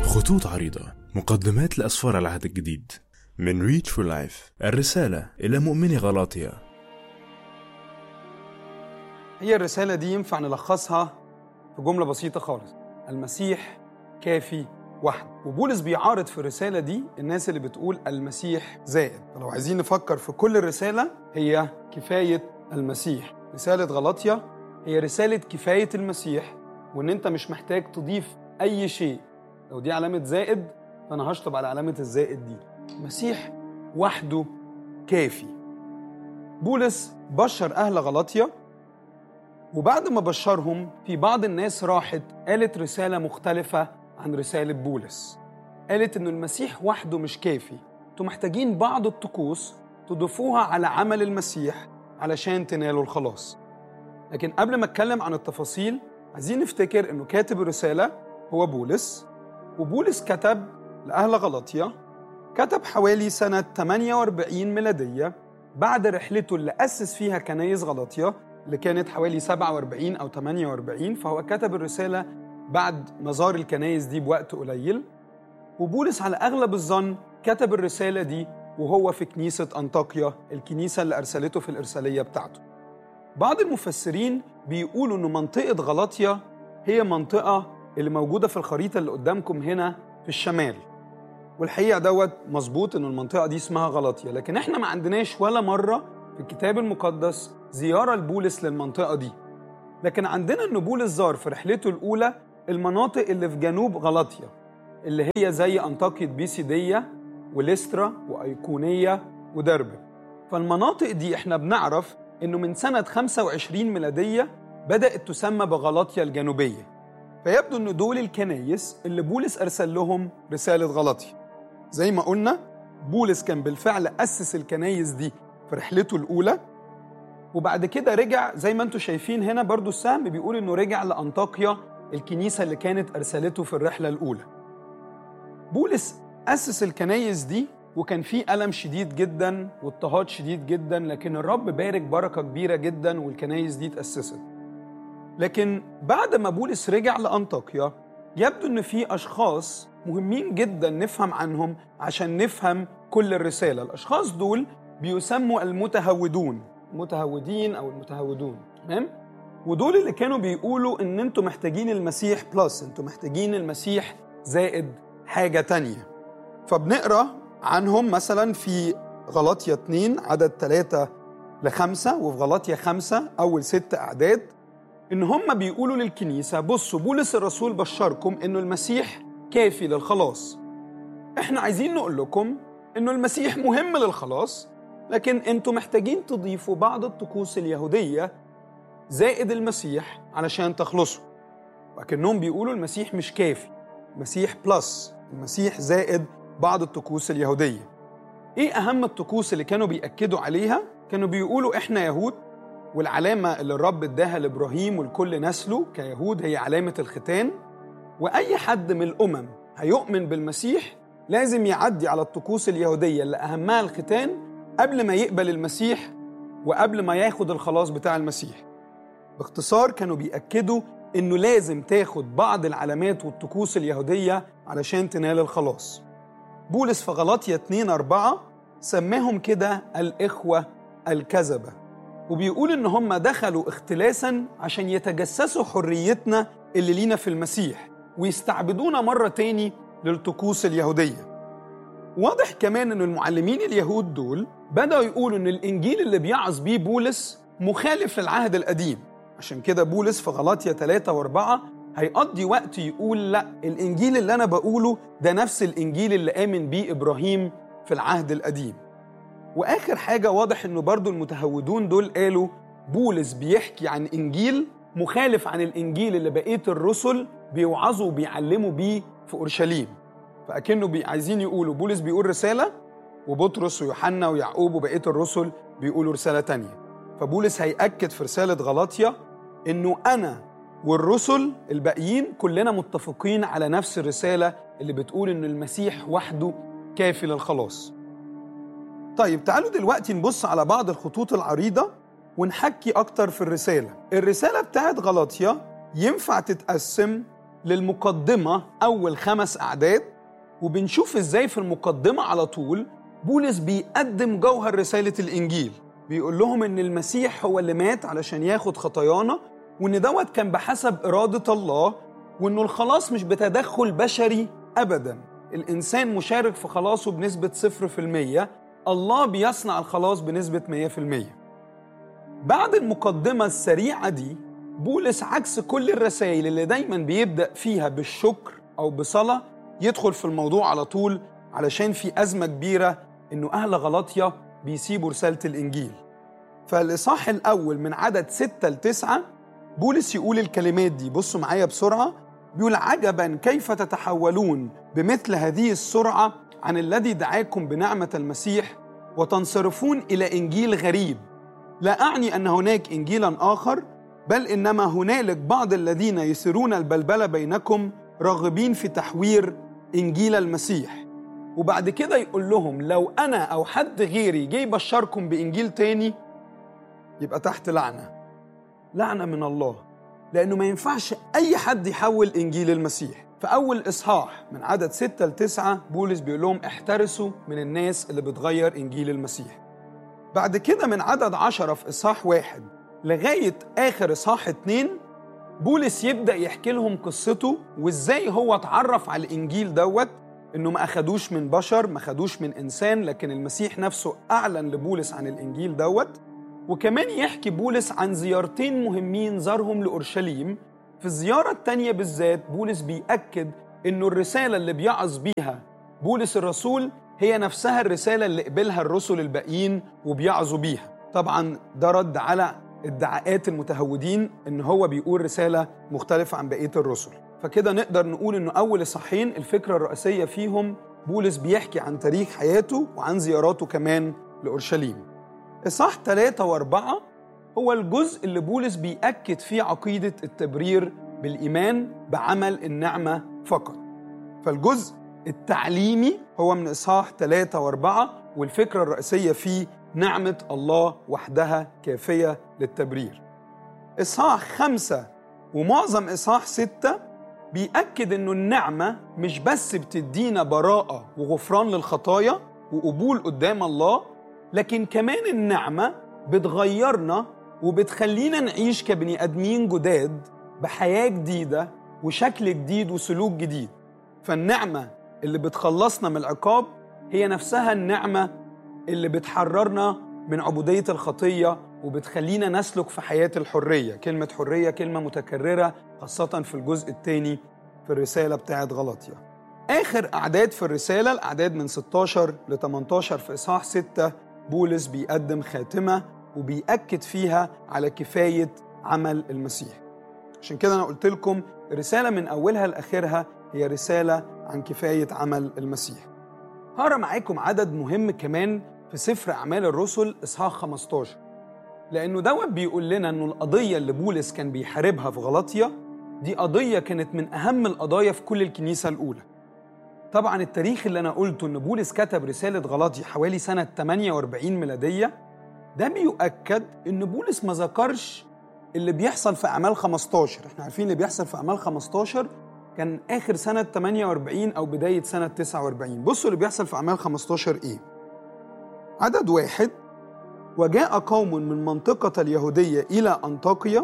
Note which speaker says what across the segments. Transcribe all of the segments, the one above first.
Speaker 1: خطوط عريضة مقدمات لأسفار العهد الجديد من ريتش فور لايف الرسالة إلى مؤمني غلاطيا
Speaker 2: هي الرسالة دي ينفع نلخصها في جملة بسيطة خالص المسيح كافي وحده وبولس بيعارض في الرسالة دي الناس اللي بتقول المسيح زائد فلو عايزين نفكر في كل الرسالة هي كفاية المسيح رسالة غلطية هي رسالة كفاية المسيح وإن أنت مش محتاج تضيف أي شيء لو دي علامة زائد فأنا هشطب على علامة الزائد دي المسيح وحده كافي بولس بشر أهل غلطية وبعد ما بشرهم في بعض الناس راحت قالت رسالة مختلفة عن رسالة بولس قالت إنه المسيح وحده مش كافي انتوا محتاجين بعض الطقوس تضيفوها على عمل المسيح علشان تنالوا الخلاص لكن قبل ما اتكلم عن التفاصيل عايزين نفتكر انه كاتب الرسالة هو بولس وبولس كتب لأهل غلطية كتب حوالي سنة 48 ميلادية بعد رحلته اللي أسس فيها كنايس غلطية اللي كانت حوالي 47 أو 48 فهو كتب الرسالة بعد مزار الكنايس دي بوقت قليل وبولس على أغلب الظن كتب الرسالة دي وهو في كنيسة أنطاكيا الكنيسة اللي أرسلته في الإرسالية بتاعته بعض المفسرين بيقولوا إن منطقة غلطية هي منطقة اللي موجودة في الخريطة اللي قدامكم هنا في الشمال والحقيقة دوت مظبوط إن المنطقة دي اسمها غلطية لكن إحنا ما عندناش ولا مرة في الكتاب المقدس زيارة لبولس للمنطقة دي لكن عندنا إن بولس زار في رحلته الأولى المناطق اللي في جنوب غلطية اللي هي زي أنطاكية بيسيدية وليسترا وأيقونية ودربة فالمناطق دي احنا بنعرف انه من سنة 25 ميلادية بدأت تسمى بغلاطيا الجنوبية فيبدو ان دول الكنايس اللي بولس أرسل لهم رسالة غلاطيا زي ما قلنا بولس كان بالفعل أسس الكنايس دي في رحلته الأولى وبعد كده رجع زي ما انتم شايفين هنا برضو السهم بيقول انه رجع لأنطاكيا الكنيسة اللي كانت أرسلته في الرحلة الأولى بولس أسس الكنايس دي وكان في ألم شديد جدا واضطهاد شديد جدا لكن الرب بارك بركة كبيرة جدا والكنايس دي اتأسست لكن بعد ما بولس رجع لأنطاكيا يبدو إن في أشخاص مهمين جدا نفهم عنهم عشان نفهم كل الرسالة الأشخاص دول بيسموا المتهودون المتهودين أو المتهودون تمام ودول اللي كانوا بيقولوا إن أنتوا محتاجين المسيح بلس أنتوا محتاجين المسيح زائد حاجة تانية فبنقرأ عنهم مثلا في غلاطيا 2 عدد 3 لخمسة وفي غلاطيا 5 أول ست أعداد إن هم بيقولوا للكنيسة بصوا بولس الرسول بشركم إنه المسيح كافي للخلاص إحنا عايزين نقول لكم إنه المسيح مهم للخلاص لكن أنتوا محتاجين تضيفوا بعض الطقوس اليهودية زائد المسيح علشان تخلصوا لكنهم بيقولوا المسيح مش كافي المسيح بلس المسيح زائد بعض الطقوس اليهودية إيه أهم الطقوس اللي كانوا بيأكدوا عليها؟ كانوا بيقولوا إحنا يهود والعلامة اللي الرب اداها لإبراهيم ولكل نسله كيهود هي علامة الختان وأي حد من الأمم هيؤمن بالمسيح لازم يعدي على الطقوس اليهودية اللي أهمها الختان قبل ما يقبل المسيح وقبل ما ياخد الخلاص بتاع المسيح باختصار كانوا بيأكدوا إنه لازم تاخد بعض العلامات والطقوس اليهودية علشان تنال الخلاص بولس في غلاطيا 2 4 سماهم كده الإخوة الكذبة وبيقول إن هم دخلوا اختلاسا عشان يتجسسوا حريتنا اللي لينا في المسيح ويستعبدونا مرة تاني للطقوس اليهودية واضح كمان إن المعلمين اليهود دول بدأوا يقولوا إن الإنجيل اللي بيعظ بيه بولس مخالف للعهد القديم عشان كده بولس في غلاطيا 3 و4 هيقضي وقت يقول لا الانجيل اللي انا بقوله ده نفس الانجيل اللي امن بيه ابراهيم في العهد القديم واخر حاجه واضح انه برضو المتهودون دول قالوا بولس بيحكي عن انجيل مخالف عن الانجيل اللي بقيه الرسل بيوعظوا وبيعلموا بيه في اورشليم فاكنه بي عايزين يقولوا بولس بيقول رساله وبطرس ويوحنا ويعقوب وبقيه الرسل بيقولوا رساله تانية فبولس هيأكد في رساله غلاطيا انه انا والرسل الباقيين كلنا متفقين على نفس الرسالة اللي بتقول إن المسيح وحده كافي للخلاص. طيب تعالوا دلوقتي نبص على بعض الخطوط العريضة ونحكي أكتر في الرسالة. الرسالة بتاعت غلاطيا ينفع تتقسم للمقدمة أول خمس أعداد وبنشوف إزاي في المقدمة على طول بولس بيقدم جوهر رسالة الإنجيل بيقول لهم إن المسيح هو اللي مات علشان ياخد خطايانا وإن دوت كان بحسب إرادة الله وإنه الخلاص مش بتدخل بشري أبدا الإنسان مشارك في خلاصه بنسبة صفر في المية الله بيصنع الخلاص بنسبة مية في المية بعد المقدمة السريعة دي بولس عكس كل الرسائل اللي دايما بيبدأ فيها بالشكر أو بصلاة يدخل في الموضوع على طول علشان في أزمة كبيرة إنه أهل غلطية بيسيبوا رسالة الإنجيل فالإصحاح الأول من عدد ستة لتسعة بولس يقول الكلمات دي بصوا معايا بسرعة بيقول عجبا كيف تتحولون بمثل هذه السرعة عن الذي دعاكم بنعمة المسيح وتنصرفون إلى إنجيل غريب لا أعني أن هناك إنجيلا آخر بل إنما هنالك بعض الذين يسرون البلبلة بينكم راغبين في تحوير إنجيل المسيح وبعد كده يقول لهم لو أنا أو حد غيري جه يبشركم بإنجيل تاني يبقى تحت لعنة لعنة من الله لأنه ما ينفعش أي حد يحول إنجيل المسيح في أول إصحاح من عدد ستة لتسعة بولس بيقول لهم احترسوا من الناس اللي بتغير إنجيل المسيح بعد كده من عدد عشرة في إصحاح واحد لغاية آخر إصحاح اتنين بولس يبدأ يحكي لهم قصته وإزاي هو اتعرف على الإنجيل دوت إنه ما أخدوش من بشر ما أخدوش من إنسان لكن المسيح نفسه أعلن لبولس عن الإنجيل دوت وكمان يحكي بولس عن زيارتين مهمين زارهم لأورشليم في الزيارة التانية بالذات بولس بيأكد إنه الرسالة اللي بيعظ بيها بولس الرسول هي نفسها الرسالة اللي قبلها الرسل الباقيين وبيعظوا بيها طبعا ده رد على ادعاءات المتهودين ان هو بيقول رسالة مختلفة عن بقية الرسل فكده نقدر نقول انه اول اصحاحين الفكرة الرئيسية فيهم بولس بيحكي عن تاريخ حياته وعن زياراته كمان لأورشليم إصحاح ثلاثة وأربعة هو الجزء اللي بولس بيأكد فيه عقيدة التبرير بالإيمان بعمل النعمة فقط فالجزء التعليمي هو من إصحاح ثلاثة وأربعة والفكرة الرئيسية فيه نعمة الله وحدها كافية للتبرير إصحاح خمسة ومعظم إصحاح ستة بيأكد إنه النعمة مش بس بتدينا براءة وغفران للخطايا وقبول قدام الله لكن كمان النعمة بتغيرنا وبتخلينا نعيش كبني آدمين جداد بحياة جديدة وشكل جديد وسلوك جديد فالنعمة اللي بتخلصنا من العقاب هي نفسها النعمة اللي بتحررنا من عبودية الخطية وبتخلينا نسلك في حياة الحرية كلمة حرية كلمة متكررة خاصة في الجزء الثاني في الرسالة بتاعت غلطية آخر أعداد في الرسالة الأعداد من 16 ل 18 في إصحاح 6 بولس بيقدم خاتمة وبيأكد فيها على كفاية عمل المسيح عشان كده أنا قلت لكم الرسالة من أولها لآخرها هي رسالة عن كفاية عمل المسيح هقرا معاكم عدد مهم كمان في سفر أعمال الرسل إصحاح 15 لأنه دوت بيقول لنا إنه القضية اللي بولس كان بيحاربها في غلطية دي قضية كانت من أهم القضايا في كل الكنيسة الأولى طبعا التاريخ اللي أنا قلته إن بولس كتب رسالة غلطي حوالي سنة 48 ميلادية ده بيؤكد إن بولس ما ذكرش اللي بيحصل في أعمال 15 احنا عارفين اللي بيحصل في أعمال 15 كان آخر سنة 48 أو بداية سنة 49 بصوا اللي بيحصل في أعمال 15 إيه عدد واحد وجاء قوم من منطقة اليهودية إلى أنطاكيا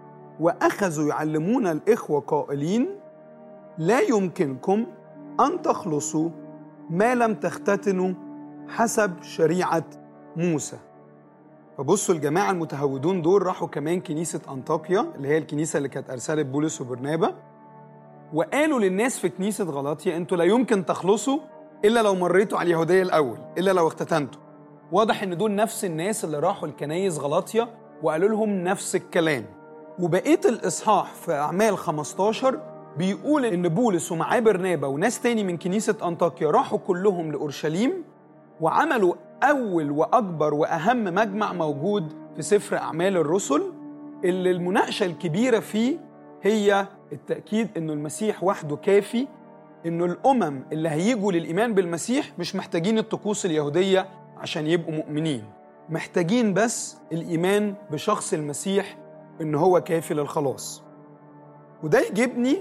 Speaker 2: وأخذوا يعلمون الإخوة قائلين لا يمكنكم أن تخلصوا ما لم تختتنوا حسب شريعة موسى فبصوا الجماعة المتهودون دول راحوا كمان كنيسة أنطاكيا اللي هي الكنيسة اللي كانت أرسلت بولس وبرنابا وقالوا للناس في كنيسة غلاطيا أنتوا لا يمكن تخلصوا إلا لو مريتوا على اليهودية الأول إلا لو اختتنتوا واضح إن دول نفس الناس اللي راحوا الكنايس غلاطيا وقالوا لهم نفس الكلام وبقية الإصحاح في أعمال 15 بيقول إن بولس ومعاه برنابا وناس تاني من كنيسة أنطاكيا راحوا كلهم لأورشليم وعملوا أول وأكبر وأهم مجمع موجود في سفر أعمال الرسل اللي المناقشة الكبيرة فيه هي التأكيد إنه المسيح وحده كافي إنه الأمم اللي هيجوا للإيمان بالمسيح مش محتاجين الطقوس اليهودية عشان يبقوا مؤمنين محتاجين بس الإيمان بشخص المسيح إن هو كافي للخلاص وده يجيبني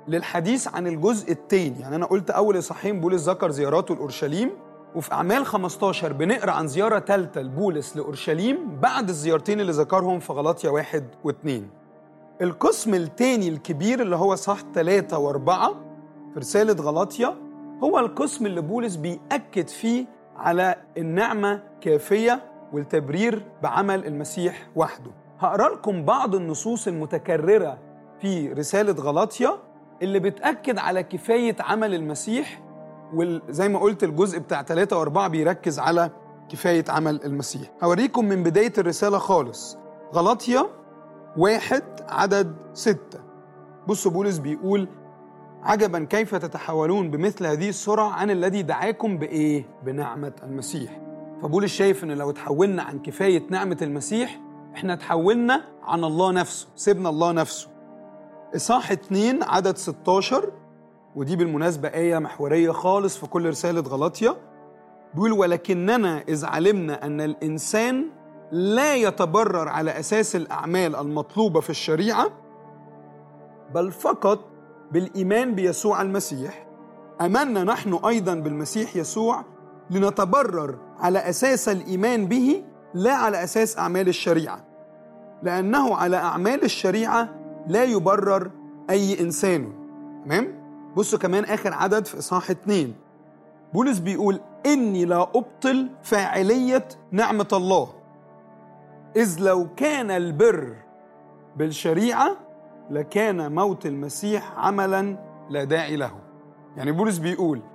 Speaker 2: للحديث عن الجزء الثاني يعني انا قلت اول اصحاحين بولس ذكر زياراته لاورشليم وفي اعمال 15 بنقرا عن زياره ثالثه لبولس لاورشليم بعد الزيارتين اللي ذكرهم في غلاطيا واحد واثنين القسم الثاني الكبير اللي هو صح ثلاثة وأربعة في رسالة غلاطيا هو القسم اللي بولس بيأكد فيه على النعمة كافية والتبرير بعمل المسيح وحده هقرا لكم بعض النصوص المتكررة في رسالة غلاطيا اللي بتأكد على كفاية عمل المسيح وزي ما قلت الجزء بتاع ثلاثة وأربعة بيركز على كفاية عمل المسيح هوريكم من بداية الرسالة خالص غلاطيا واحد عدد ستة بصوا بولس بيقول عجبا كيف تتحولون بمثل هذه السرعة عن الذي دعاكم بإيه؟ بنعمة المسيح فبولس شايف إن لو تحولنا عن كفاية نعمة المسيح إحنا تحولنا عن الله نفسه سيبنا الله نفسه إصحاح 2 عدد 16 ودي بالمناسبة آية محورية خالص في كل رسالة غلاطيا بيقول ولكننا إذ علمنا أن الإنسان لا يتبرر على أساس الأعمال المطلوبة في الشريعة بل فقط بالإيمان بيسوع المسيح أمنا نحن أيضا بالمسيح يسوع لنتبرر على أساس الإيمان به لا على أساس أعمال الشريعة لأنه على أعمال الشريعة لا يبرر أي إنسان تمام؟ بصوا كمان آخر عدد في إصحاح اتنين بولس بيقول إني لا أبطل فاعلية نعمة الله إذ لو كان البر بالشريعة لكان موت المسيح عملا لا داعي له يعني بولس بيقول